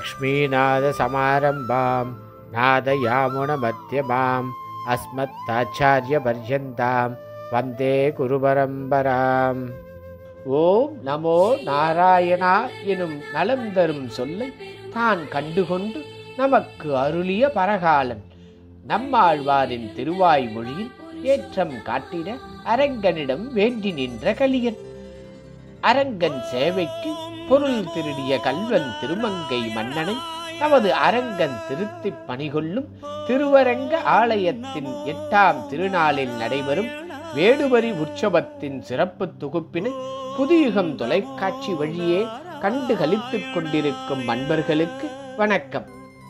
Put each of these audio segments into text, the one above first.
लक्ष्मीनाथसमारम्भां नादयामुणमध्यमाम् अस्मत्ताचार्यपर्यन्तां வந்தே குருபரம்பராம் ஓம் நமோ நாராயணா எனும் நலம் தரும் சொல்லை தான் கண்டுகொண்டு நமக்கு அருளிய பரகாலன் நம்மாழ்வாரின் திருவாய் மொழியில் ஏற்றம் காட்டிட அரங்கனிடம் வேண்டி நின்ற கலியன் அரங்கன் சேவைக்கு பொருள் திருடிய கல்வன் திருமங்கை மன்னனை நமது அரங்கன் திருத்திப் பணிகொள்ளும் திருவரங்க ஆலயத்தின் எட்டாம் திருநாளில் நடைபெறும் வேடுவரி உற்சவத்தின் சிறப்பு தொகுப்பினை புதியுகம் தொலைக்காட்சி வழியே கண்டு களித்துக் கொண்டிருக்கும் அன்பர்களுக்கு வணக்கம்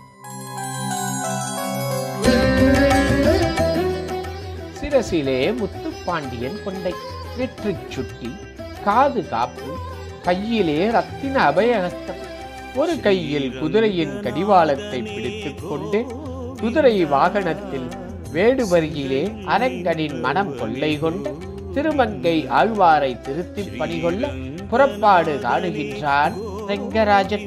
சிரசிலே முத்துப்பாண்டியன் கொண்டை வெற்றிச் சுட்டி காது காப்பு கையிலே ரத்தின அபயஹஸ்தம் ஒரு கையில் குதிரையின் கடிவாளத்தை பிடித்துக் கொண்டு குதிரை வாகனத்தில் வேடுவரியிலே அரங்கனின் மனம் கொள்ளை கொண்டு திருமங்கை ஆழ்வாரை திருத்திப் பணிகொள்ள புறப்பாடு காணுகின்றான் ரெங்கராஜன்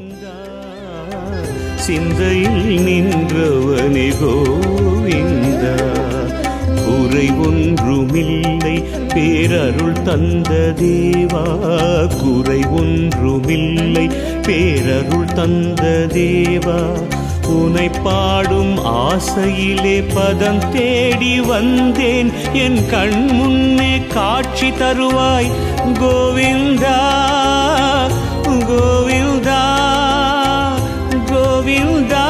சிந்தையில் நின்றவனே கோவிந்தா குறை ஒன்றுமில்லை பேரருள் தந்த தேவா குறை ஒன்றுமில்லை பேரருள் தந்த தேவா உனை பாடும் ஆசையிலே பதம் தேடி வந்தேன் என் கண் முன்னே காட்சி தருவாய் கோவிந்தா கோவிந்தா கோவிந்தா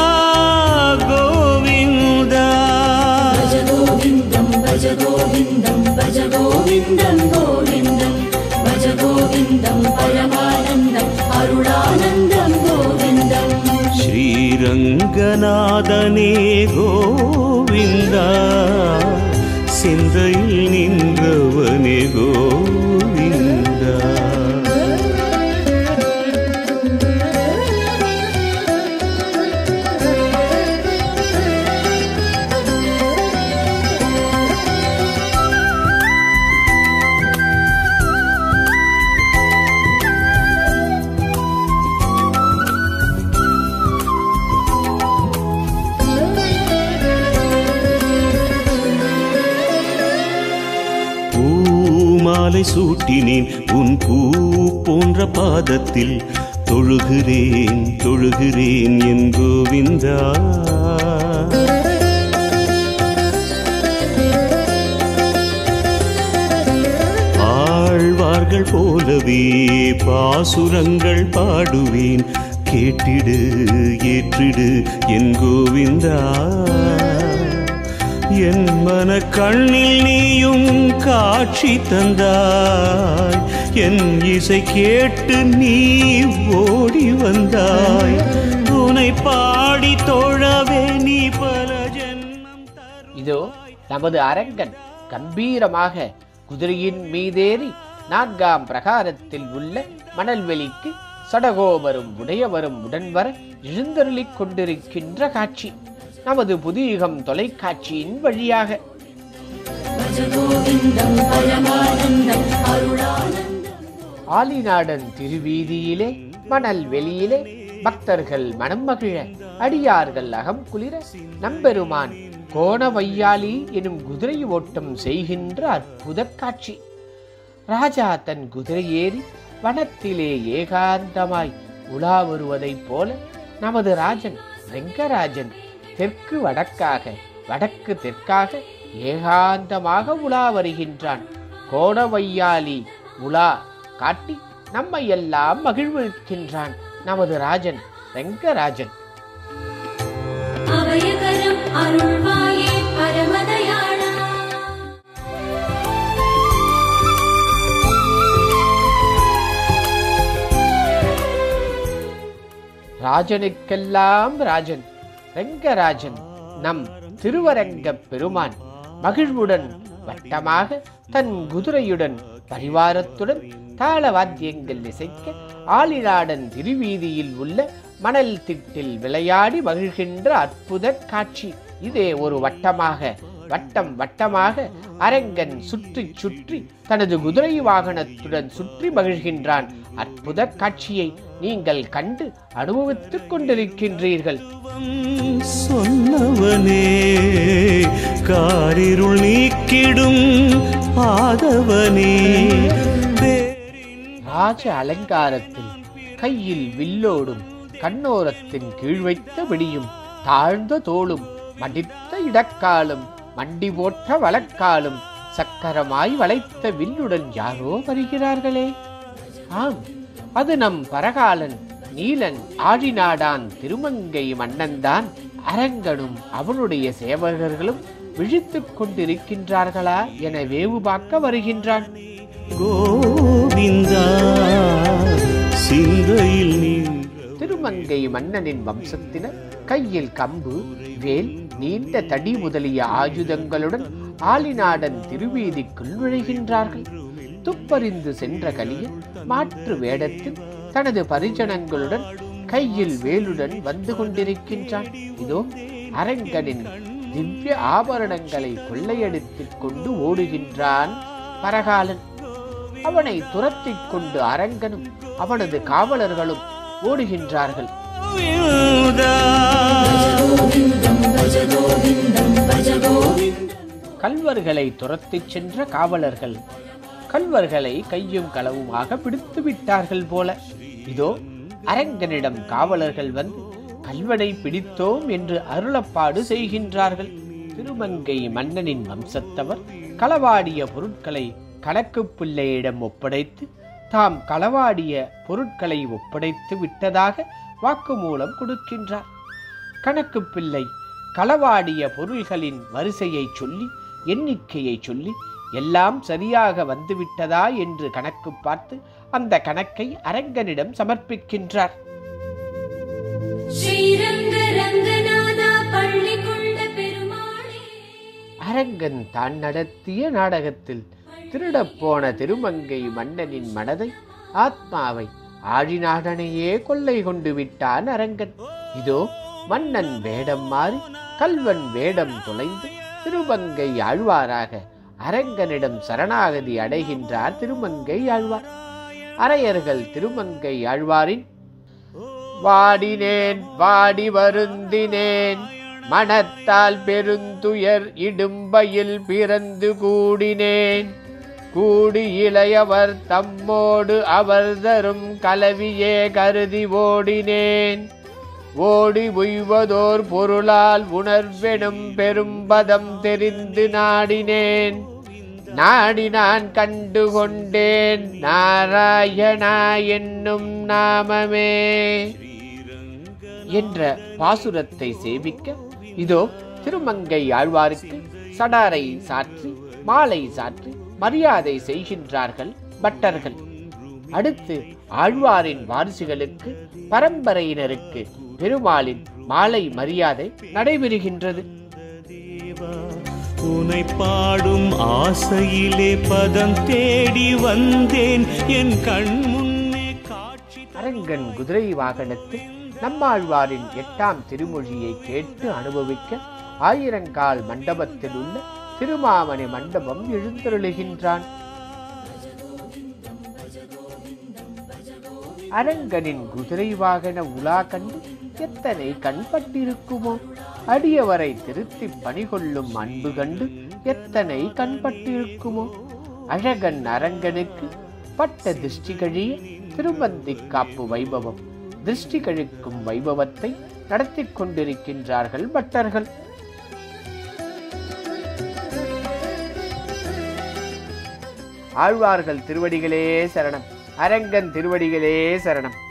கோவிந்தா भज गोविन्दं भज गोविन्दं भज गोविन्दं गोविन्दं भज गोविन्दं परमानन्दम् अरुणानन्दं गोविन्दम् ஸ்ரீரங்கநாதனே கோவிந்தா சிந்தையில் நின்றவனே கோவிந்தா பூமாலை சூட்டினேன் உன் பூ போன்ற பாதத்தில் தொழுகிறேன் தொழுகிறேன் என் கோவிந்தா ஆழ்வார்கள் போலவே பாசுரங்கள் பாடுவேன் கேட்டிடு ஏற்றிடு என் கோவிந்தா என் மன கண்ணில் நீயும் காட்சி தந்தாய் என் இசை கேட்டு நீ ஓடி வந்தாய் உனை பாடி தொழவே நீ பல ஜென்மம் தரு இதோ நமது அரங்கன் கம்பீரமாக குதிரையின் மீதேறி நான்காம் பிரகாரத்தில் உள்ள மணல்வெளிக்கு சடகோபரும் உடையவரும் உடன்வர எழுந்தருளிக் கொண்டிருக்கின்ற காட்சி நமது புதியுகம் தொலைக்காட்சியின் வழியாக भज गोविन्दं परमानन्दम् अरुणानन्दम् ஆலிநாடன் திருவீதியிலே மணல் வெளியிலே பக்தர்கள் மனம் மகிழ அடியார்கள் அகம் குளிர நம்பெருமான் கோணவையாளி எனும் குதிரை ஓட்டம் செய்கின்ற அற்புத காட்சி ராஜா தன் குதிரை ஏறி வனத்திலே ஏகாந்தமாய் உலா வருவதைப் போல நமது ராஜன் ரெங்கராஜன் தெற்கு வடக்காக வடக்கு தெற்காக ஏகாந்தமாக உலா வருகின்றான் கோணவையாளி உலா காட்டி நம்மை எல்லாம் மகிழ்விக்கின்றான் நமது ராஜன் ரெங்கராஜன் अभयकरम् अरुள்வாயே பரமதயாளா ராஜனுக்கெல்லாம் ராஜன் ரெங்கராஜன் நம் திருவரங்கப் பெருமான் மகிழ்வுடன் வட்டமாக தன் குதிரையுடன் பரிவாரத்துடன் தாள வாத்தியங்கள் இசைக்க ஆளிநாடன் திருவீதியில் உள்ள மணல் திட்டில் விளையாடி மகிழ்கின்ற அற்புத காட்சி இதே ஒரு வட்டமாக வட்டம் வட்டமாக அரங்கன் சுற்றி சுற்றி தனது குதிரை வாகனத்துடன் சுற்றி மகிழ்கின்றான் அற்புத காட்சியை நீங்கள் கண்டு அனுபவித்துக் கொண்டிருக்கின்றீர்கள் சொன்னவனே காரிருள் நீக்கிடும் ஆதவனே ராஜ அலங்காரத்தில் கையில் வில்லோடும் கண்ணோரத்தின் கீழ் வைத்த வெடியும் தாழ்ந்த தோளும் மடித்த இடக்காலும் மண்டி போட்ட வழக்காலும் சக்கரமாய் வளைத்த வில்லுடன் யாரோ வருகிறார்களே ஆம் அது நம் பரகாலன் நீலன் ஆழிநாடான் திருமங்கை மன்னன்தான் அரங்கனும் அவனுடைய சேவகர்களும் விழித்துக் கொண்டிருக்கின்றார்களா என வேவு பார்க்க வருகின்றான் கோவிந்தா சிந்தையில் நின்ற திருமங்கை மன்னனின் வம்சத்தினர் கையில் கம்பு வேல் நீண்ட தடி முதலிய ஆயுதங்களுடன் ஆலிநாடன் திருவீதிக்குள் நுழைகின்றார்கள் துப்பறிந்து சென்ற கலியன் மாற்று வேடத்தில் தனது பரிஜனங்களுடன் கையில் வேலுடன் வந்து கொண்டிருக்கின்றான் இதோ அரங்கனின் திவ்ய ஆபரணங்களை கொள்ளையடித்துக் கொண்டு ஓடுகின்றான் பரகாலன் அவனை துரத்திக் கொண்டு அரங்கனும் அவனது காவலர்களும் ஓடுகின்றார்கள் கோவிந்தா गोविन्दं भज गोविन्दं भज गोविन्दम् கல்வர்களை துரத்திச் சென்ற காவலர்கள் கல்வர்களை கையும் களவுமாக பிடித்து விட்டார்கள் போல இதோ அரங்கனிடம் காவலர்கள் வந்து கல்வனை பிடித்தோம் என்று அருளப்பாடு செய்கின்றார்கள் திருமங்கை மன்னனின் வம்சத்தவர் களவாடிய பொருட்களை கணக்கு பிள்ளையிடம் ஒப்படைத்து தாம் களவாடிய பொருட்களை ஒப்படைத்து விட்டதாக வாக்குமூலம் கொடுக்கின்றார் கணக்கு பிள்ளை களவாடிய பொருள்களின் வரிசையை சொல்லி எண்ணிக்கையை சொல்லி எல்லாம் சரியாக வந்துவிட்டதா என்று கணக்கு பார்த்து அந்த கணக்கை அரங்கனிடம் சமர்ப்பிக்கின்றார் श्रीरङ्ग रङ्गनादा पळ्ळिकुण्ड पेरुमाळे அரங்கன் தான் நடத்திய நாடகத்தில் திருடப் போன திருமங்கை மன்னனின் மனதை ஆத்மாவை ஆழிநாடனையே கொள்ளை கொண்டு விட்டான் அரங்கன் இதோ மன்னன் வேடம் மாறி கல்வன் வேடம் தொலைந்து திருமங்கை ஆழ்வாராக அரங்கனிடம் சரணாகதி அடைகின்றார் திருமங்கை ஆழ்வார் அரையர்கள் திருமங்கை ஆழ்வாரின் வாடினேன் வாடி வருந்தினேன் மனத்தால் பெருந்துயர் இடும்பையில் பிறந்து கூடினேன் கூடி இளையவர் தம்மோடு அவர் தரும் கலவியே கருதி ஓடினேன் ஓடி உய்வதோர் பொருளால் உணர்வெனும் பெரும்பதம் தெரிந்து நாடினேன் நாடி நான் கண்டு கொண்டேன் நாராயணா என்னும் நாமமே என்ற பாசுரத்தை சேவிக்க இதோ திருமங்கை ஆழ்வாருக்கு சடாரை சாற்றி மாலை சாற்றி மரியாதை செய்கின்றார்கள் பட்டர்கள் அடுத்து ஆழ்வாரின் வாரிசுகளுக்கு பரம்பரையினருக்கு பெருமாளின் மாலை மரியாதை நடைபெறுகின்றது தேவா உனை பாடும் ஆசையிலே பதம் தேடி வந்தேன் என் கண் முன்னே காட்சி அரங்கன் குதிரை வாகனத்தில் நம்மாழ்வாரின் எட்டாம் திருமொழியை கேட்டு அனுபவிக்க ஆயிரங்கால் மண்டபத்தில் உள்ள திருமாமணி மண்டபம் எழுந்தருளுகின்றான் அரங்கனின் குதிரை வாகன உலா கண்டு எத்தனை கண்பட்டிருக்குமோ அடியவரை திருத்தி பணிகொள்ளும் அன்பு கண்டு எத்தனை கண்பட்டிருக்குமோ அழகன் அரங்கனுக்கு பட்ட திருஷ்டி கழிய திருமந்தி காப்பு வைபவம் திருஷ்டி கழிக்கும் வைபவத்தை நடத்திக் கொண்டிருக்கின்றார்கள் பட்டர்கள் ஆழ்வார்கள் திருவடிகளே சரணம் அரங்கன் திருவடிகளே சரணம்